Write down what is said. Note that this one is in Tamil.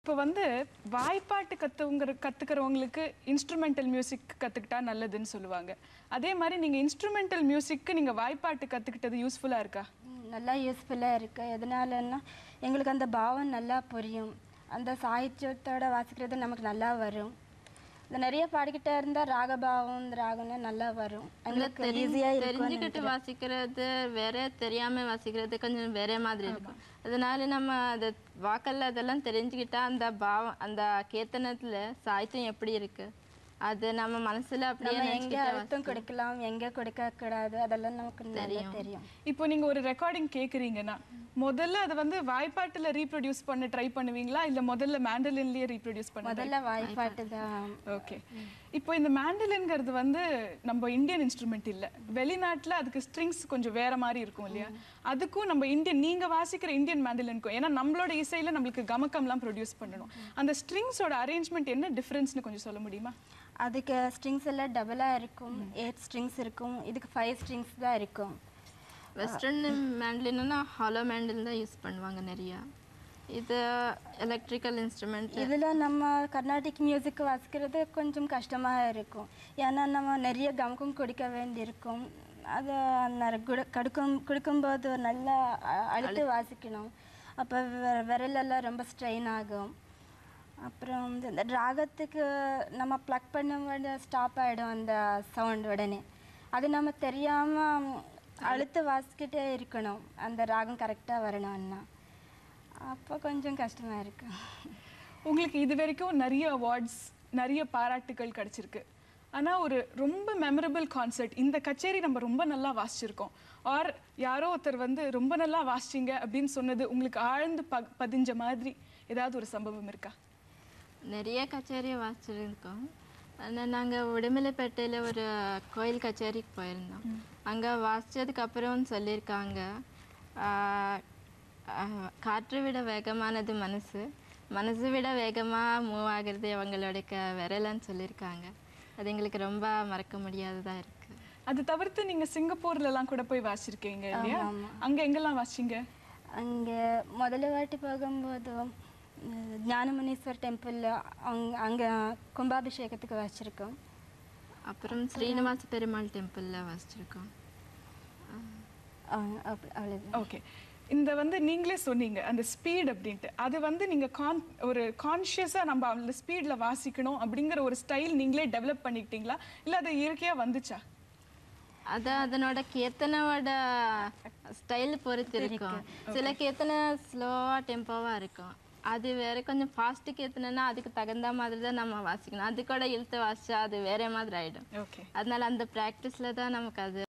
இப்போ வந்து வாய்ப்பாட்டு கத்துவங்கிற கத்துக்கிறவங்களுக்கு இன்ஸ்ட்ருமெண்டல் மியூசிக் கத்துக்கிட்டா நல்லதுன்னு சொல்லுவாங்க அதே மாதிரி நீங்க இன்ஸ்ட்ருமெண்டல் மியூசிக்கு நீங்க வாய்ப்பாட்டு கத்துக்கிட்டது யூஸ்ஃபுல்லா இருக்கா ம், நல்லா யூஸ்ஃபுல்லாக இருக்குது எதனாலன்னா எங்களுக்கு அந்த பாவம் நல்லா புரியும் அந்த சாகித்யத்தோட வாசிக்கிறது நமக்கு நல்லா வரும் இந்த நிறைய பாடிக்கிட்டே இருந்தால் ராகபாவம் இந்த ராகம்னு நல்லா வரும் எங்களுக்கு ஈஸியாக இருக்கும் தெரிஞ்சுக்கிட்டு வாசிக்கிறது வேற தெரியாம வாசிக்கிறது கொஞ்சம் வேற மாதிரி இருக்கும் அதனால நம்ம அந்த வாக்கல்ல அதெல்லாம் தெரிஞ்சுக்கிட்டா அந்த பாவம் அந்த கீர்த்தனத்துல சாಹಿತ್யம் எப்படி இருக்கு அது நம்ம மனசுல அப்படியே நம்ம எங்கே நினைச்சுக்கிட்டு அழுத்தம் கொடுக்கலாம் எங்கே கொடுக்க கூடாது அதெல்லாம் நமக்கு நல்லா தெரியும் இப்போ நீங்க ஒரு ரெக்கார்டிங் கேக்குறீங்கன்னா முதல்ல அதை வந்து வாய்ப்பாட்டுல ரீப்ரொடியூஸ் பண்ண ட்ரை பண்ணுவீங்களா இல்ல முதல்ல மேண்டலின்லயே ரீப்ரொடியூஸ் பண்ண முதல்ல வாய்ப்பாட்டு தான் ஓகே இப்போ இந்த மேண்டலின்ங்கிறது வந்து நம்ம இந்தியன் இன்ஸ்ட்ருமெண்ட் இல்ல வெளிநாட்டுல அதுக்கு ஸ்ட்ரிங்ஸ் கொஞ்சம் வேற மாதிரி இருக்கும் இல்லையா அதுக்கும் நம்ம இந்தியன் நீங்க வாசிக்கிற இந்தியன் மேண்டலினுக்கும் ஏன்னா நம்மளோட இசையில நம்மளுக்கு கமக்கம்லாம் ப்ரொடியூஸ் பண்ணணும் அந்த ஸ்ட்ரிங்ஸோட அரேஞ்ச்மெண்ட் என்ன டிஃபரன்ஸ்னு கொஞ்சம் சொல்ல முடியுமா அதுக்கு ஸ்ட்ரிங்ஸ் எல்லாம் டபுளாக இருக்கும் எயிட் ஸ்ட்ரிங்ஸ் இருக்கும் இதுக்கு ஃபைவ் ஸ்ட்ரிங்ஸ் தான் இருக்கும் வெஸ்டர்ன் மேண்ட்லின்னா ஹாலோ மேண்டில் தான் யூஸ் பண்ணுவாங்க நிறைய இது எலக்ட்ரிக்கல் இன்ஸ்ட்ருமெண்ட் இதில் நம்ம கர்நாடிக் மியூசிக் வாசிக்கிறது கொஞ்சம் கஷ்டமாக இருக்கும் ஏன்னா நம்ம நிறைய கமக்கம் கொடுக்க வேண்டியிருக்கும் அதை நிற- குடு- கடுக்கும் கொடுக்கும்போது நல்லா அ- அழுத்து வாசிக்கணும் அப்போ விர- விரலெல்லாம் ரொம்ப ஸ்ட்ரெயின் ஆகும் அப்புறம் இந்த- இந்த ராகத்துக்கு நம்ம ப்ளக் பண்ணும்போது ஸ்டாப் ஆகிடும் அந்த சவுண்ட் உடனே அது நம்ம தெரியாமல் அழுத்து வாசிக்கிட்டே இருக்கணும் அந்த ராகம் கரெக்டாக வரணும்னா அப்போ கொஞ்சம் கஷ்டமாக இருக்கு உங்களுக்கு இது வரைக்கும் நிறைய அவார்ட்ஸ் நிறைய பாராட்டுகள் கிடைச்சிருக்கு ஆனா ஒரு ரொம்ப மெமரபிள் கான்சர்ட் இந்த கச்சேரி நம்ம ரொம்ப நல்லா வாசிச்சிருக்கோம் ஆர் யாரோ ஒருத்தர் வந்து ரொம்ப நல்லா வாசிச்சீங்க அப்படின்னு சொன்னது உங்களுக்கு ஆழ்ந்து ப பதிஞ்ச மாதிரி ஏதாவது ஒரு சம்பவம் இருக்கா நிறைய கச்சேரி வாசிச்சிருக்கோம் ஆனால் நாங்கள் உடுமலைப்பேட்டையில் ஒரு கோயில் கச்சேரிக்கு போயிருந்தோம் அங்கே வாசிச்சதுக்கு அப்புறம் சொல்லியிருக்காங்க ஆஹ், ஆஹ், காற்றை விட வேகமானது மனசு மனசை விட வேகமாக மூவ் ஆகிறது அவங்களோட க விரலன்னு சொல்லியிருக்காங்க அது எங்களுக்கு ரொம்ப மறக்க முடியாததாக இருக்குது அது தவிர்த்து நீங்க சிங்கப்பூர்ல எல்லாம் கூட போய் வாசிச்சிருக்கீங்க இல்லையா அங்க எங்கெல்லாம் வாசிச்சீங்க அங்கே முதல்ல வாட்டி போகும்போது உம், ஞானமுனீஸ்வர் டெம்பிளில் அங் அங்கே கும்பாபிஷேகத்துக்கு வச்சுருக்கோம் அப்புறம் ஸ்ரீனிவாச பெருமாள் டெம்பிளில் வாசிச்சிருக்கோம் அவ்வளோதான் ஓகே இந்த வந்து நீங்களே சொன்னீங்க அந்த ஸ்பீட் அப்படின்ட்டு அது வந்து நீங்க கான் ஒரு கான்ஷியஸா நம்ம அந்த ஸ்பீட்ல வாசிக்கணும் அப்படிங்கிற ஒரு ஸ்டைல் நீங்களே டெவலப் பண்ணிக்கிட்டீங்களா இல்ல அது இயற்கையா வந்துச்சா அது அதனோட கீர்த்தனோட ஸ்டைல் பொறுத்து இருக்கும் சில கீர்த்தனை ஸ்லோவா டெம்போவா இருக்கும் அது வேற கொஞ்சம் ஃபாஸ்ட் கீர்த்தனைனா அதுக்கு தகுந்த மாதிரி தான் நம்ம வாசிக்கணும் அது கூட இழுத்து வாசிச்சா அது வேற மாதிரி ஆயிடும் ஓகே அதனால அந்த ப்ராக்டிஸ்ல தான் நமக்கு அது